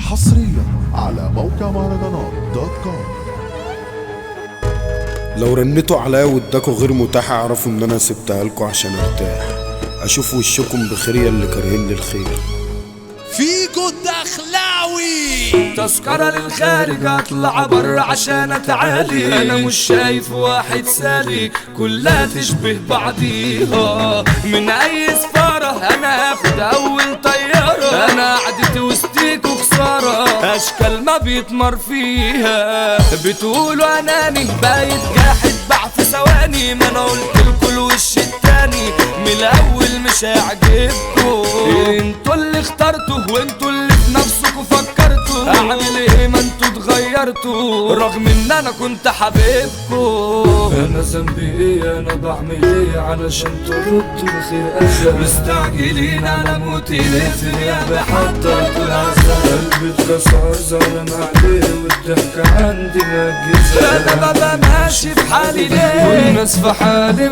حصريا على موقع مهرجانات دوت كوم لو رنتوا عليا واداكوا غير متاح اعرفوا ان انا سبتها لكوا عشان ارتاح اشوف وشكم بخير يا اللي كارهين لي الخير فيكو الدخلاوي تذكرة للخارج اطلع برا عشان اتعالي انا مش شايف واحد سالك كلها تشبه بعضيها من اي سفارة انا هاخد اول طيارة انا قعدت وسطيك وخسارة اشكال ما بيتمر فيها بتقولوا اناني بايت جاحد باع في ثواني ما انا قلت لكم الوش التاني من الاول مش هيعجبكم انتوا اللي اخترتوا وانتوا اللي في نفسكوا فكرتوا اعمل ايه ما انتوا اتغيرتوا رغم ان انا كنت حبيبكم انا ذنبي ايه انا بعمل ايه علشان تردوا الخير اذى مستعجلين على موتي ليه في غيابي حضرتوا العذاب قلبي اتكسر ظلم عليه والضحكة عندي مجزة انا ببقى ماشي في حالي ليه والناس في حالي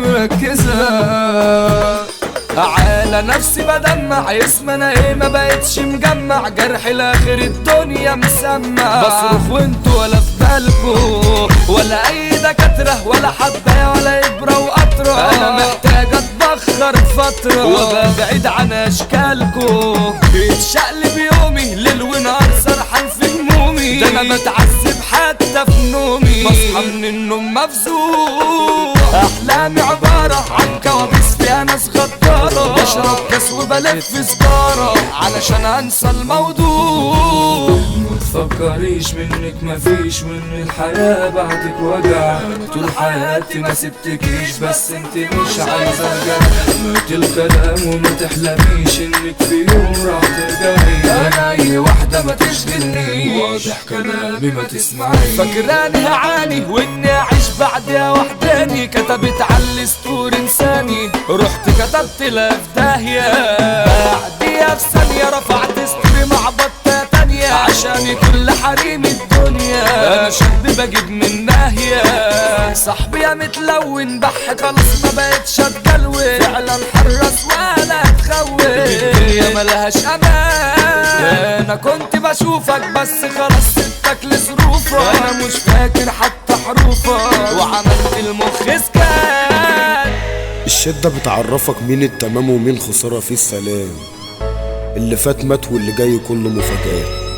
مركزة على نفسي بدمع اسم انا ايه ما بقتش مجمع جرح لاخر الدنيا مسمع بصرخ وانتوا ولا في بالكوا ولا اي دكاترة ولا حباية ولا ابرة وقطرة انا محتاج اتبخر فترة وابقى بعيد عن اشكالكوا بيتشقلب يومي ليل ونهار سرحان في همومي ده انا بتعذب حتى في نومي بصحى من النوم مفزوع احلامي عبارة عن كوابيس فيها ناس غدارة بشرب كاس وبلف سجارة علشان انسى الموضوع متفكريش منك مفيش وان الحياة بعدك وجع طول حياتي ما سبتكيش بس انت مش عايزة ارجع مات الكلام وما تحلميش انك في يوم راح ترجعي انا اي واحدة ما تشغلني واضح كلامي ما تسمعي فاكراني هعاني واني اعيش بعدها وحداني كتبت على الستور انساني رحت كتبت لها في داهية بعديها في ثانية رفعت ستوري مع بطة تانية عشان كل حريم الدنيا انا شاب بجيب من ناهية صاحبي يا متلون بح خلاص ما بقتش اتجلون فعلا حرص ولا تخون الدنيا ملهاش امان انا كنت بشوفك بس خلاص سبتك لظروفك انا مش فاكر حتى حروفك وعملت المخ سكان الشدة بتعرفك مين التمام ومين خسارة في السلام اللي فات مات واللي جاي كله مفاجآت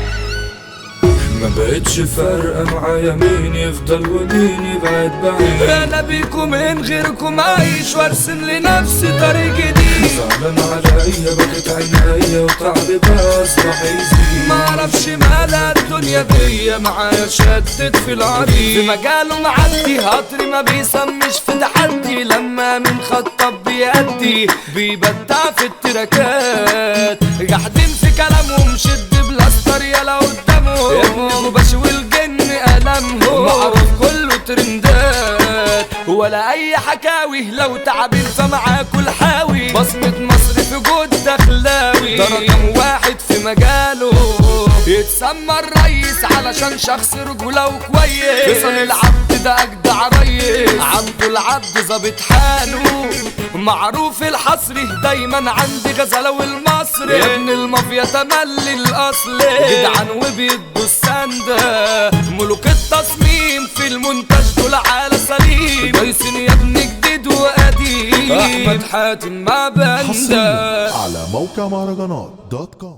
ما بقتش فارقة معايا مين يفضل ومين يبعد بعيد انا بيكم من غيركم عايش وارسم لنفسي طريق جديد زعلان عليا بكت عينيا وتعبي بصبح يزيد ما اعرفش مالها الدنيا دي معايا شدت في العريض في مجاله معدي هطري ما بيسمش في تحدي لما من خطب بيأدي بيبدع في التراكات قاعدين في كلامهم شد بلاستر يلا قدامهم يا ابني بشوي الجن قلمهم معروف كله ترندات ولا اي حكاوي لو تعبين فمعاكوا الحاوي بصمة مصر في جود دخلاوي ده رقم واحد في مجاله يتسمى الريس علشان شخص رجولة وكويس فيصل العبد ده اجدع ريس عبده العبد ظابط حاله معروف الحصري دايما عندي غزلة والمصري يا ابن المافيا تملي الاصل جدعان وبيدوا السندة ملوك التصميم في المونتاج دول على سليم دايسين يا ابن جديد وقديم احمد حاتم ما بنده على موقع مهرجانات دوت كوم